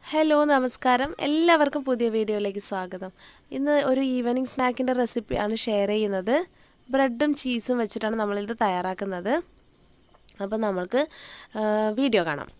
hello നമസ്കാരം എല്ലാവർക്കും പുതിയ വീഡിയോയിലേക്ക് സ്വാഗതം ഇന്ന് ഒരു ഈവനിങ് സ്നാക്കിൻ്റെ റെസിപ്പിയാണ് ഷെയർ ചെയ്യുന്നത് ബ്രെഡും ചീസും വെച്ചിട്ടാണ് നമ്മളിത് തയ്യാറാക്കുന്നത് അപ്പോൾ നമ്മൾക്ക് ആ, വീഡിയോ കാണാം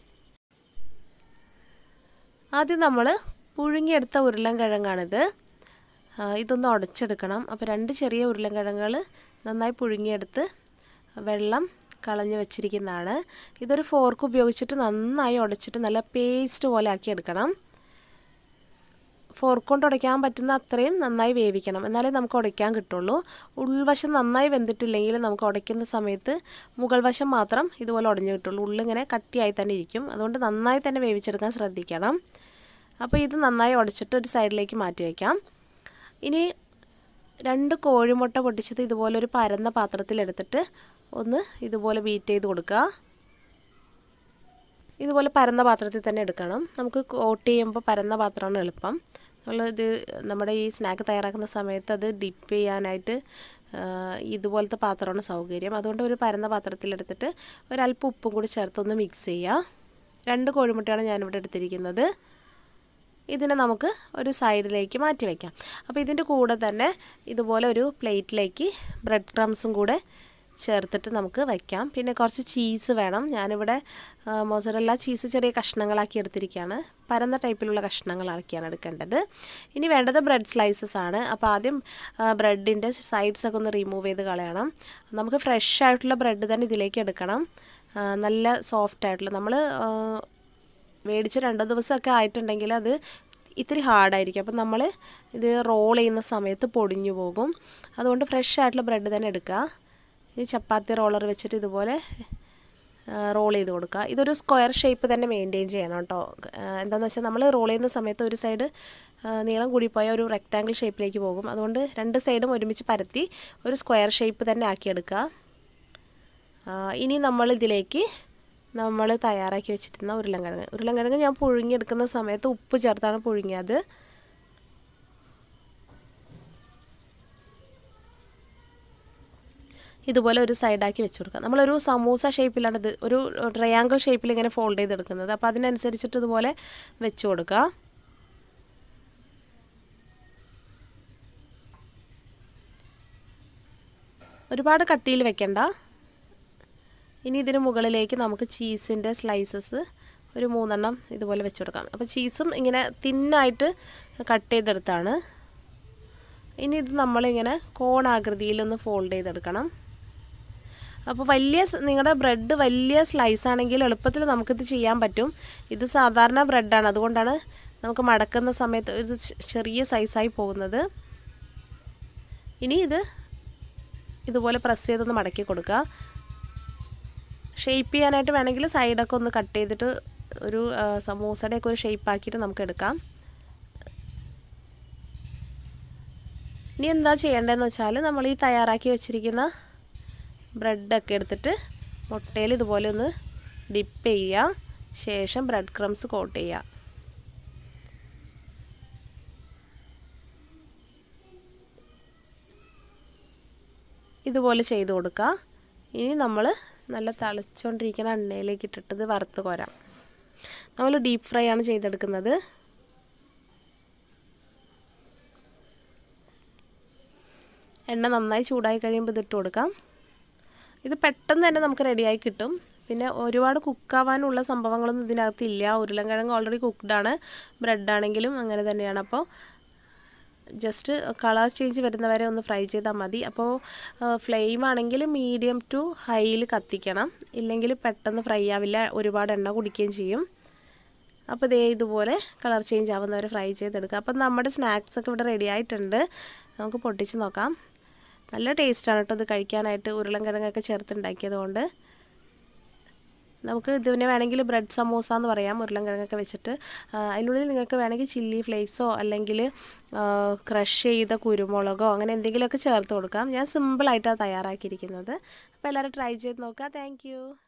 ആദ്യം നമ്മൾ പുഴുങ്ങിയെടുത്ത ഉരുളൻകിഴങ്ങാണിത് ആ, ഇതൊന്ന് ഉടച്ചെടുക്കണം അപ്പോൾ രണ്ട് ചെറിയ ഉരുളൻകിഴങ്ങുകൾ നന്നായി പുഴുങ്ങിയെടുത്ത് വെള്ളം കളഞ്ഞ് വെച്ചിരിക്കുന്നതാണ് ഇതൊരു ഫോർക്ക് ഉപയോഗിച്ചിട്ട് നന്നായി ഉടച്ചിട്ട് നല്ല പേസ്റ്റ് പോലെ ആക്കി എടുക്കണം ഫോർക്ക് കൊണ്ട് ഉടയ്ക്കാൻ പറ്റുന്ന അത്രയും നന്നായി വേവിക്കണം എന്നാലേ നമുക്ക് ഉടയ്ക്കാൻ കിട്ടുള്ളൂ ഉൾവശം നന്നായി വെന്തിട്ടില്ലെങ്കിൽ നമുക്ക് ഉടയ്ക്കുന്ന സമയത്ത് മുകൾ വശം മാത്രം ഇതുപോലെ ഉടഞ്ഞു കിട്ടുള്ളൂ ഉള്ളിങ്ങനെ കട്ടിയായി തന്നെ ഇരിക്കും അതുകൊണ്ട് നന്നായി തന്നെ വേവിച്ചെടുക്കാൻ ശ്രദ്ധിക്കണം അപ്പോൾ ഇത് നന്നായി ഉടച്ചിട്ട് ഒരു സൈഡിലേക്ക് മാറ്റി വയ്ക്കാം ഇനി രണ്ട് കോഴിമുട്ട പൊട്ടിച്ചത് ഇതുപോലെ ഒരു പരന്ന പാത്രത്തിലെടുത്തിട്ട് ഒന്ന് ഇതുപോലെ ബീറ്റ് ചെയ്ത് കൊടുക്കുക ഇതുപോലെ പരന്ന പാത്രത്തിൽ തന്നെ എടുക്കണം നമുക്ക് കോട്ട് ചെയ്യുമ്പോൾ പരന്ന പാത്രമാണ് എളുപ്പം നമ്മൾ ഇത് നമ്മുടെ ഈ സ്നാക്ക് തയ്യാറാക്കുന്ന സമയത്ത് അത് ഡിപ്പ് ചെയ്യാനായിട്ട് ആ, ഇതുപോലത്തെ പാത്രമാണ് സൗകര്യം അതുകൊണ്ട് ഒരു പരന്ന പാത്രത്തിലെടുത്തിട്ട് ഒരല്പം ഉപ്പും കൂടി ചേർത്തൊന്ന് മിക്സ് ചെയ്യുക രണ്ട് കോഴിമുട്ടയാണ് ഞാനിവിടെ എടുത്തിരിക്കുന്നത് ഇതിനെ നമുക്ക് ഒരു സൈഡിലേക്ക് മാറ്റി വയ്ക്കാം അപ്പോൾ ഇതിൻ്റെ കൂടെ തന്നെ ഇതുപോലെ ഒരു പ്ലേറ്റിലേക്ക് ബ്രെഡ് ക്രംസും കൂടെ ചേർത്തിട്ട് നമുക്ക് വയ്ക്കാം പിന്നെ കുറച്ച് ചീസ് വേണം ഞാനിവിടെ മൊസറല്ല ചീസ് ചെറിയ കഷ്ണങ്ങളാക്കി എടുത്തിരിക്കുകയാണ് പരന്ന ടൈപ്പിലുള്ള കഷ്ണങ്ങളാക്കിയാണ് എടുക്കേണ്ടത് ഇനി വേണ്ടത് ബ്രെഡ് സ്ലൈസസ് ആണ് അപ്പോൾ ആദ്യം ബ്രെഡിൻ്റെ സൈഡ്സ് ഒക്കെ ഒന്ന് റിമൂവ് ചെയ്ത് കളയണം നമുക്ക് ഫ്രഷ് ആയിട്ടുള്ള ബ്രെഡ് തന്നെ ഇതിലേക്ക് എടുക്കണം ആ, നല്ല സോഫ്റ്റ് ആയിട്ടുള്ള നമ്മൾ മേടിച്ച് രണ്ട് ദിവസമൊക്കെ ആയിട്ടുണ്ടെങ്കിൽ അത് ഇത്തിരി ഹാർഡായിരിക്കും അപ്പം നമ്മൾ ഇത് റോൾ ചെയ്യുന്ന സമയത്ത് പൊടിഞ്ഞു പോകും അതുകൊണ്ട് ഫ്രഷ് ആയിട്ടുള്ള ബ്രെഡ് തന്നെ എടുക്കുക ഈ ചപ്പാത്തി റോളർ വെച്ചിട്ട് ഇതുപോലെ റോൾ ചെയ്ത് കൊടുക്കുക ഇതൊരു സ്ക്വയർ ഷേപ്പ് തന്നെ മെയിൻറ്റെയിൻ ചെയ്യണം കേട്ടോ എന്താണെന്ന് വെച്ചാൽ നമ്മൾ റോൾ ചെയ്യുന്ന സമയത്ത് ഒരു സൈഡ് നീളം കൂടിപ്പോയാൽ ഒരു റെക്റ്റാങ്കിൾ ഷേപ്പിലേക്ക് പോകും അതുകൊണ്ട് രണ്ട് സൈഡും ഒരുമിച്ച് പരത്തി ഒരു സ്ക്വയർ ഷേപ്പ് തന്നെ ആക്കിയെടുക്കുക ആ, ഇനി നമ്മൾ ഇതിലേക്ക് നമ്മൾ തയ്യാറാക്കി വെച്ചിരുന്ന ഉരുളൻകിഴങ്ങ് ഉരുളൻകിഴങ്ങ് ഞാൻ പുഴുങ്ങിയെടുക്കുന്ന സമയത്ത് ഉപ്പ് ചേർത്താണ് പുഴുങ്ങിയത് ഇതുപോലെ ഒരു സൈഡാക്കി വെച്ച് കൊടുക്കുക നമ്മളൊരു സമൂസ ഷേപ്പിലാണ് ഇത് ഒരു ട്രയാങ്കിൾ ഷേപ്പിൽ ഇങ്ങനെ ഫോൾഡ് ചെയ്തെടുക്കുന്നത് അപ്പോൾ അതിനനുസരിച്ചിട്ട് ഇതുപോലെ വെച്ച് കൊടുക്കുക ഒരുപാട് കട്ടിയിൽ വെക്കണ്ട ഇനി ഇതിന് മുകളിലേക്ക് നമുക്ക് ചീസിൻ്റെ സ്ലൈസസ് ഒരു മൂന്നെണ്ണം ഇതുപോലെ വെച്ച് കൊടുക്കാം അപ്പോൾ ചീസും ഇങ്ങനെ തിന്നായിട്ട് കട്ട് ചെയ്തെടുത്താണ് ഇനി ഇത് നമ്മളിങ്ങനെ കോണാകൃതിയിലൊന്ന് ഫോൾഡ് ചെയ്തെടുക്കണം അപ്പോൾ വലിയ നിങ്ങളുടെ ബ്രെഡ് വലിയ സ്ലൈസ് ആണെങ്കിൽ എളുപ്പത്തിൽ നമുക്കിത് ചെയ്യാൻ പറ്റും ഇത് സാധാരണ ബ്രെഡാണ് അതുകൊണ്ടാണ് നമുക്ക് മടക്കുന്ന സമയത്ത് ഇത് ചെറിയ സൈസായി പോകുന്നത് ഇനി ഇത് ഇതുപോലെ പ്രസ് ചെയ്തൊന്ന് മടക്കി കൊടുക്കുക ഷേപ്പ് ചെയ്യാനായിട്ട് വേണമെങ്കിൽ സൈഡൊക്കെ ഒന്ന് കട്ട് ചെയ്തിട്ട് ഒരു സമൂസയുടെയൊക്കെ ഒരു ഷേപ്പ് ആക്കിയിട്ട് നമുക്ക് എടുക്കാം ഇനി എന്താ ചെയ്യേണ്ടതെന്ന് വെച്ചാൽ നമ്മൾ ഈ തയ്യാറാക്കി വെച്ചിരിക്കുന്ന ബ്രെഡൊക്കെ എടുത്തിട്ട് മുട്ടയിൽ ഇതുപോലെ ഒന്ന് ഡിപ്പ് ചെയ്യുക ശേഷം ബ്രെഡ് ക്രംസ് കോട്ട് ചെയ്യുക ഇതുപോലെ ചെയ്ത് കൊടുക്കുക ഇനി നമ്മൾ നല്ല തിളച്ചുകൊണ്ടിരിക്കുന്ന എണ്ണയിലേക്ക് ഇട്ടിട്ടത് വറുത്ത് കോരാം നമ്മൾ ഡീപ്പ് ഫ്രൈ ആണ് ചെയ്തെടുക്കുന്നത് എണ്ണ നന്നായി ചൂടായി കഴിയുമ്പോൾ ഇതിട്ട് കൊടുക്കാം ഇത് പെട്ടെന്ന് തന്നെ നമുക്ക് റെഡിയായി കിട്ടും പിന്നെ ഒരുപാട് കുക്കാവാനുള്ള സംഭവങ്ങളൊന്നും ഇതിനകത്ത് ഇല്ല ഉരുളൻകിഴങ്ങ് ഓൾറെഡി കുക്ക്ഡാണ് ബ്രെഡാണെങ്കിലും അങ്ങനെ തന്നെയാണ് അപ്പോൾ ജസ്റ്റ് കളർ ചേഞ്ച് വരുന്നവരെ ഒന്ന് ഫ്രൈ ചെയ്താൽ മതി അപ്പോൾ ഫ്ലെയിം ആണെങ്കിൽ മീഡിയം ടു ഹൈയിൽ കത്തിക്കണം ഇല്ലെങ്കിൽ പെട്ടെന്ന് ഫ്രൈ ആവില്ല ഒരുപാട് എണ്ണ കുടിക്കുകയും ചെയ്യും അപ്പോൾ ഇതേ ഇതുപോലെ കളർ ചേഞ്ച് ആവുന്നവരെ ഫ്രൈ ചെയ്തെടുക്കുക അപ്പം നമ്മുടെ സ്നാക്സ് ഒക്കെ ഇവിടെ റെഡി ആയിട്ടുണ്ട് നമുക്ക് പൊട്ടിച്ച് നോക്കാം നല്ല ടേസ്റ്റാണ് കേട്ടോ ഇത് കഴിക്കാനായിട്ട് ഉരുളൻകിഴങ്ങൊക്കെ ചേർത്തുണ്ടാക്കിയത് കൊണ്ട് നമുക്ക് ഇതിനെ വേണമെങ്കിൽ ബ്രെഡ് സമൂസ എന്ന് പറയാം ഉരുളൻകിഴങ്ങൊക്കെ വെച്ചിട്ട് ആ, അതിനുള്ളിൽ നിങ്ങൾക്ക് വേണമെങ്കിൽ ചില്ലി ഫ്ലേക്സോ അല്ലെങ്കിൽ ക്രഷ് ചെയ്ത കുരുമുളകോ അങ്ങനെ എന്തെങ്കിലുമൊക്കെ ചേർത്ത് കൊടുക്കാം ഞാൻ സിമ്പിളായിട്ടാണ് തയ്യാറാക്കിയിരിക്കുന്നത് അപ്പോൾ എല്ലാവരും ട്രൈ ചെയ്ത് നോക്കുക താങ്ക്